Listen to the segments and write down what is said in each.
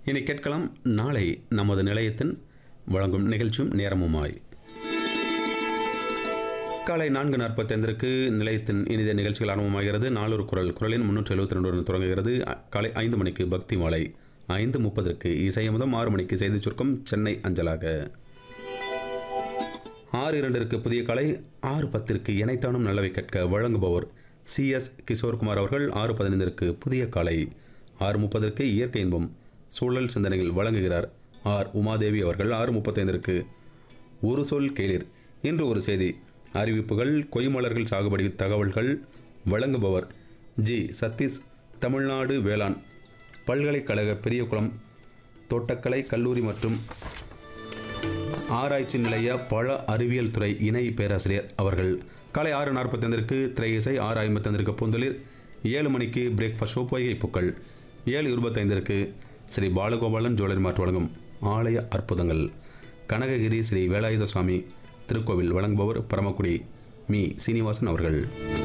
இனி கேட்கலாம் நாளை நமது நிலையத்தின் வழங்கும் நிகழ்ச்சியும் நேரமுமாய் காலை நான்கு நாற்பத்தைந்திற்கு நிலையத்தின் இனித நிகழ்ச்சிகள் ஆரம்பமாகிறது நாளொரு குரல் குரலின் முன்னூற்றி எழுபத்தி ரெண்டுடன் தொடங்குகிறது அ- காலை ஐந்து மணிக்கு பக்தி மாலை ஐந்து முப்பதற்கு இசையமுதம் ஆறு மணிக்கு செய்தி சுருக்கம் சென்னை அஞ்சலாக ஆறு இரண்டிற்கு புதிய காலை ஆறு பத்திற்கு இணைத்தானும் நல்லவை கேட்க வழங்குபவர் சி எஸ் கிஷோர்குமார் அவர்கள் ஆறு பதினைந்திற்கு புதிய காலை ஆறு முப்பதற்கு இயற்கை இன்பம் சூழல் சிந்தனைகள் வழங்குகிறார் ஆர் உமாதேவி அவர்கள் ஆறு முப்பத்தைந்திற்கு ஒரு சொல் கேளிர் இன்று ஒரு செய்தி அறிவிப்புகள் கொய்மலர்கள் சாகுபடி தகவல்கள் வழங்குபவர் ஜி சதீஷ் தமிழ்நாடு வேளாண் பல்கலைக்கழக பெரியகுளம் தோட்டக்கலை கல்லூரி மற்றும் ஆராய்ச்சி நிலைய பழ அறிவியல் துறை இணை பேராசிரியர் அவர்கள் காலை ஆறு நாற்பத்தைந்திற்கு திரை இசை ஆறு ஐம்பத்தைந்திற்கு பூந்தொழில் ஏழு மணிக்கு பிரேக்ஃபாஸ்ட் ஷோ பொய்கை பூக்கள் ஏழு இருபத்தைந்திற்கு ஸ்ரீ பாலகோபாலன் ஜுவல்லரி மார்ட் வழங்கும் ஆலய அற்புதங்கள் கனககிரி ஸ்ரீ வேலாயுத சுவாமி திருக்கோவில் வழங்குபவர் பரமக்குடி மீ சீனிவாசன் அவர்கள்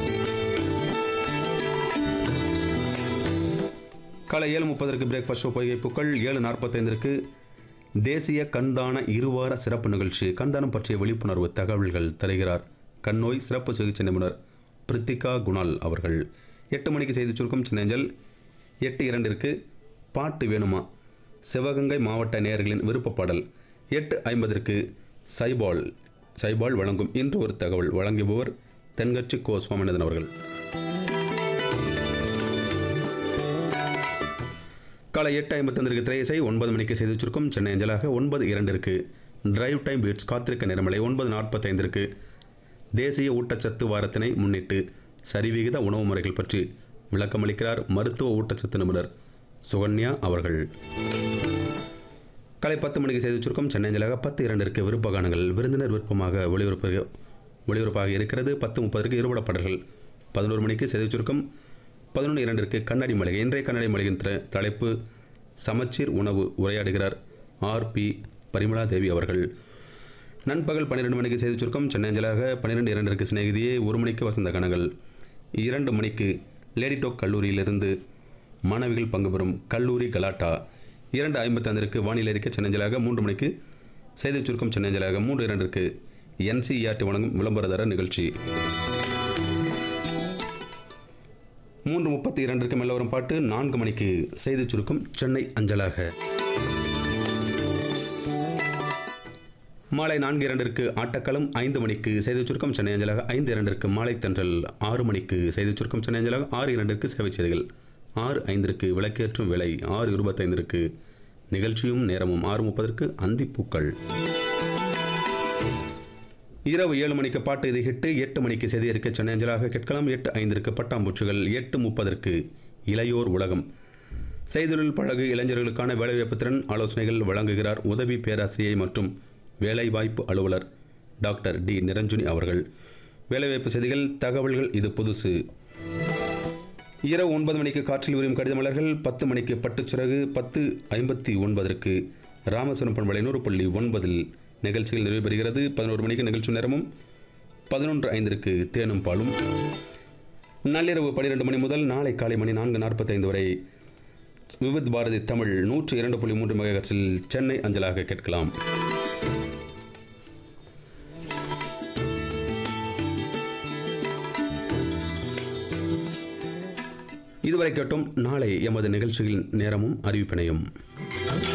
காலை ஏழு முப்பதற்கு பிரேக்ஃபாஸ்ட் ஷோ பொய்கை பூக்கள் ஏழு நாற்பத்தைந்திற்கு தேசிய கண்தான இருவார சிறப்பு நிகழ்ச்சி கண்தானம் பற்றிய விழிப்புணர்வு தகவல்கள் தருகிறார் கண்ணோய் சிறப்பு சிகிச்சை நிபுணர் பிரித்திகா குணால் அவர்கள் எட்டு மணிக்கு செய்தி சுருக்கம் சின்னஞ்சல் எட்டு இரண்டிற்கு பாட்டு வேணுமா சிவகங்கை மாவட்ட நேயர்களின் விருப்ப பாடல் எட்டு ஐம்பதற்கு சைபால் சைபால் வழங்கும் இன்று ஒரு தகவல் வழங்குபவர் தென்கட்சி கோ சுவாமிநாதன் அவர்கள் காலை எட்டு ஐம்பத்தொன்றிற்கு திரையிசை ஒன்பது மணிக்கு செய்தி சுருக்கம் சென்னை அஞ்சலாக ஒன்பது இரண்டிற்கு டிரைவ் டைம் பீட்ஸ் காத்திருக்க நேரமலை ஒன்பது நாற்பத்தைந்திற்கு தேசிய ஊட்டச்சத்து வாரத்தினை முன்னிட்டு சரிவிகித உணவு முறைகள் பற்றி விளக்கமளிக்கிறார் மருத்துவ ஊட்டச்சத்து நிபுணர் சுகன்யா அவர்கள் காலை பத்து மணிக்கு செய்தி சுருக்கம் சென்னை அஞ்சலாக பத்து இரண்டிற்கு விருப்ப கானங்கள் விருந்தினர் விருப்பமாக ஒளிபரப்பு ஒளிபரப்பாக இருக்கிறது பத்து முப்பதற்கு இருபட பாடல்கள் பதினோரு மணிக்கு செய்தி சுருக்கம் பதினொன்று இரண்டிற்கு கண்ணாடி மளிகை இன்றைய கண்ணாடி மளிகையின் த- தலைப்பு சமச்சீர் உணவு உரையாடுகிறார் ஆர் பி பரிமளா தேவி அவர்கள் நண்பகல் பன்னிரெண்டு மணிக்கு செய்தி சுருக்கம் சென்னை அஞ்சலாக பன்னிரெண்டு இரண்டிற்கு சிநேகிதியே ஒரு மணிக்கு வசந்த கணங்கள் இரண்டு மணிக்கு லேடி டோக் கல்லூரியிலிருந்து மாணவிகள் பங்கு பெறும் கல்லூரி கலாட்டா இரண்டு ஐம்பத்தைந்திற்கு வானிலை அறிக்கை சென்னஞ்சலாக மூன்று மணிக்கு செய்திச் சுருக்கம் சென்னஞ்சலாக மூன்று இரண்டிற்கு என்சிஇஆர்டி வழங்கும் விளம்பரதர நிகழ்ச்சி மூன்று முப்பத்தி இரண்டிற்கு மெல்ல வரும் பாட்டு நான்கு மணிக்கு செய்திச் சுருக்கம் சென்னை அஞ்சலாக மாலை நான்கு இரண்டிற்கு ஆட்டக்களம் ஐந்து மணிக்கு செய்திச் சுருக்கம் சென்னை அஞ்சலாக ஐந்து இரண்டிற்கு மாலை தென்றல் ஆறு மணிக்கு செய்திச் சுருக்கம் சென்னை அஞ்சலாக ஆறு இரண்டிற்கு சேவை செய்திகள் ஆறு ஐந்திற்கு விளக்கேற்றும் விலை ஆறு இருபத்தைந்திற்கு நிகழ்ச்சியும் நேரமும் ஆறு முப்பதற்கு அந்திப்பூக்கள் இரவு ஏழு மணிக்கு பாட்டு இது ஹிட்டு எட்டு மணிக்கு செய்தி அறிக்கை சென்னை அஞ்சலாக கேட்கலாம் எட்டு ஐந்திற்கு பட்டாம்பூச்சிகள் எட்டு முப்பதற்கு இளையோர் உலகம் செய்தொழில் பழகு இளைஞர்களுக்கான வேலைவாய்ப்பு திறன் ஆலோசனைகள் வழங்குகிறார் உதவி பேராசிரியை மற்றும் வேலைவாய்ப்பு அலுவலர் டாக்டர் டி நிரஞ்சனி அவர்கள் வேலைவாய்ப்பு செய்திகள் தகவல்கள் இது புதுசு இரவு ஒன்பது மணிக்கு காற்றில் உரியும் கடித மலர்கள் பத்து மணிக்கு பட்டுச்சிறகு பத்து ஐம்பத்தி ஒன்பதற்கு ராமசுரம் பண்பலை நூறு புள்ளி ஒன்பதில் நிகழ்ச்சிகள் நிறைவு பெறுகிறது பதினோரு மணிக்கு நிகழ்ச்சி நேரமும் பதினொன்று ஐந்திற்கு தேனும் பாலும் நள்ளிரவு பன்னிரெண்டு மணி முதல் நாளை காலை மணி நான்கு நாற்பத்தைந்து வரை விவித் பாரதி தமிழ் நூற்று இரண்டு புள்ளி மூன்று மெகாஹெர்ட்ஸில் சென்னை அஞ்சலாக கேட்கலாம் இதுவரை கேட்டோம் நாளை எமது நிகழ்ச்சிகளின் நேரமும் அறிவிப்பினையும்